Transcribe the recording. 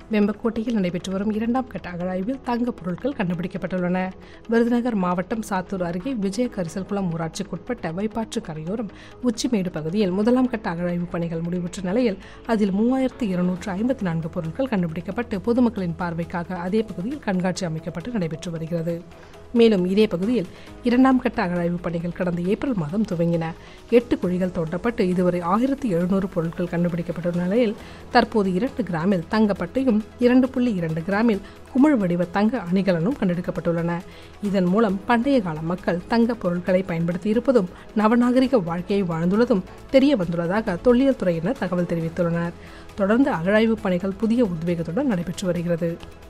வெம்பக்கோட்டையில் நடைபெற்று வரும் இரண்டாம் கட்ட அகழாய்வில் தங்கப் பொருட்கள் கண்டுபிடிக்கப்பட்டுள்ளன விருதுநகர் மாவட்டம் சாத்தூர் அருகே விஜய கரிசல்குளம் ஊராட்சிக்குட்பட்ட வைப்பாற்று கரையோரம் உச்சிமேடு பகுதியில் முதலாம் கட்ட அகழாய்வு பணிகள் முடிவுற்ற நிலையில் அதில் மூவாயிரத்து இருநூற்று ஐம்பத்தி நான்கு பொருட்கள் கண்டுபிடிக்கப்பட்டு பொதுமக்களின் பார்வைக்காக அதே பகுதியில் கண்காட்சி அமைக்கப்பட்டு நடைபெற்று வருகிறது மேலும் இதே பகுதியில் இரண்டாம் கட்ட அகழாய்வு பணிகள் கடந்த ஏப்ரல் மாதம் துவங்கின எட்டு குழிகள் தோண்டப்பட்டு இதுவரை ஆயிரத்தி எழுநூறு பொருட்கள் கண்டுபிடிக்கப்பட்டுள்ள நிலையில் தற்போது இரண்டு கிராமில் தங்கப்பட்டையும் இரண்டு புள்ளி இரண்டு கிராமில் குமிழ் வடிவ தங்க அணிகலனும் கண்டெடுக்கப்பட்டுள்ளன இதன் மூலம் பண்டைய கால மக்கள் தங்க பொருட்களை பயன்படுத்தி இருப்பதும் நவநாகரிக வாழ்க்கையை வாழ்ந்துள்ளதும் தெரிய வந்துள்ளதாக தொல்லியல் துறையினர் தகவல் தெரிவித்துள்ளனர் தொடர்ந்து அகழாய்வு பணிகள் புதிய உத்வேகத்துடன் நடைபெற்று வருகிறது